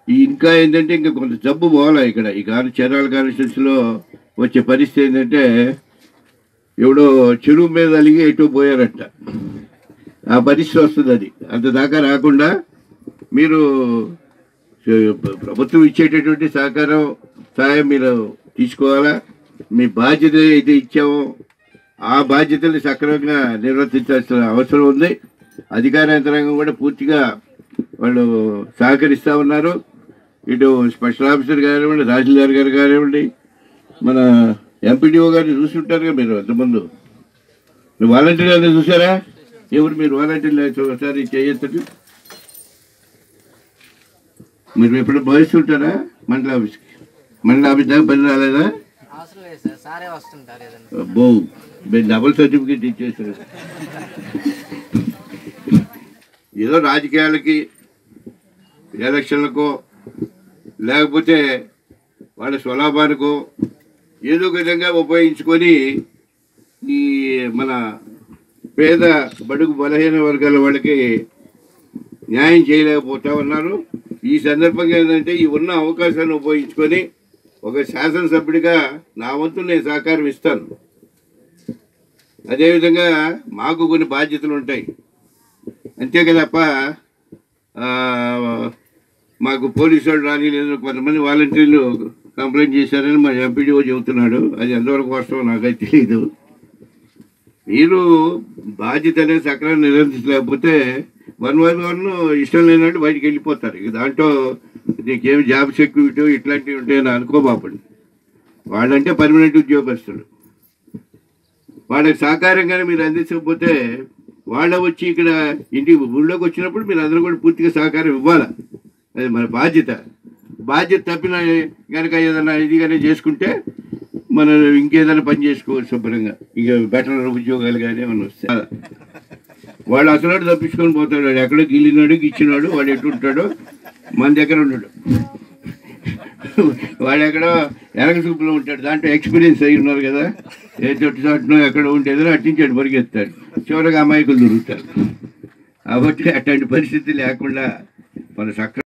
ఈ ఇంకా ఏంటంటే ఇంకా కొంత జబ్బు పోవాలా ఇక్కడ ఈ కాని చీరాల కాన్స్టిట్యూన్సీలో వచ్చే పరిస్థితి ఏంటంటే ఎవడో చెరువు మీద అలిగి ఎటు పోయారట ఆ పరిస్థితి వస్తుంది అది అంత దాకా రాకుండా మీరు ప్రభుత్వం ఇచ్చేటటువంటి సహకారం సహాయం మీరు తీసుకోవాలా మీ బాధ్యత అయితే ఇచ్చామో ఆ బాధ్యతల్ని సక్రమంగా నిర్వర్తించాల్సిన అవసరం ఉంది అధికార యంత్రాంగం కూడా పూర్తిగా వాళ్ళు సహకరిస్తూ ఉన్నారు ఇటు స్పెషల్ ఆఫీసర్ కానివ్వండి తహసీల్దార్ గారు కానివ్వండి మన ఎంపీడీఓ గారిని చూసుంటారుగా మీరు అంతకుముందు మీరు వాలంటీర్ గారిని చూసారా ఎవరు మీరు వాలంటీర్లు ఒకసారి చేయొచ్చు మీరు ఎప్పుడు భావిస్తుంటారా మండల ఆఫీస్కి మండల ఆఫీస్ దాకా పని రాలేదా అవసరం లేదు సార్ సారే వస్తుంటారు ఏదైనా అబ్బో మీరు డబుల్ సర్టిఫికేట్ ఇచ్చేసారు ఏదో రాజకీయాలకి ఎలక్షన్లకో లేకపోతే వాళ్ళ స్వలాభానికో ఏదో ఒక విధంగా ఉపయోగించుకొని ఈ మన పేద బడుగు బలహీన వర్గాల వాళ్ళకి న్యాయం చేయలేకపోతా ఉన్నారు ఈ సందర్భంగా ఏంటంటే ఈ ఉన్న అవకాశాన్ని ఉపయోగించుకొని ఒక శాసనసభ్యుడిగా నా వంతు నేను సహకారం ఇస్తాను అదేవిధంగా మాకు కొన్ని బాధ్యతలు ఉంటాయి అంతే కదప్ప ఆ, మాకు పోలీసు వాళ్ళు రాని లేదు కొంతమంది వాలంటీర్లు కంప్లైంట్ చేశారని మా ఎంపీడీఓ చెబుతున్నాడు అది ఎంతవరకు వాస్తవం నాకైతే తెలియదు మీరు బాధ్యత అనేది సక్రమంగా నిర్వహించలేకపోతే వన్ బై వన్ ఇష్టం లేనట్టు బయటికి వెళ్ళిపోతారు ఇక దాంట్లో నీకేమి జాబ్ సెక్యూరిటీ ఇట్లాంటివి ఉంటాయని అనుకోబాపండి వాళ్ళంటే పర్మనెంట్ ఉద్యోగస్తులు వాళ్ళకి సహకారంగానే మీరు అందించకపోతే వాళ్ళ వచ్చి ఇక్కడ ఇంటికి ఊళ్ళోకి వచ్చినప్పుడు మీరు అందరూ కూడా పూర్తిగా సహకారం ఇవ్వాలి అది మన బాధ్యత బాధ్యత తప్పిన కనుక ఏదైనా ఇదిగానే చేసుకుంటే మనం ఇంకేదైనా పని చేసుకోవచ్చు శుభ్రంగా ఇక బెటర్ ఉద్యోగాలు కానీ ఏమైనా వస్తే వాడు అసలు తప్పించుకొని పోతాడు వాడు ఎక్కడో గిల్లినాడు గిచ్చినాడు వాడు ఎటు ఉంటాడో మన దగ్గర ఉన్నాడు వాడు ఎక్కడో ఎనక చూపులో ఉంటాడు దాంట్లో ఎక్స్పీరియన్స్ అయి ఉన్నారు కదా ఏ చోటు చోటునో ఎక్కడ ఉండేదో అట్టించాడు పరిగెత్తాడు చివరికి అమాయకులు దొరుకుతారు కాబట్టి అట్లాంటి పరిస్థితి లేకుండా మన సక్ర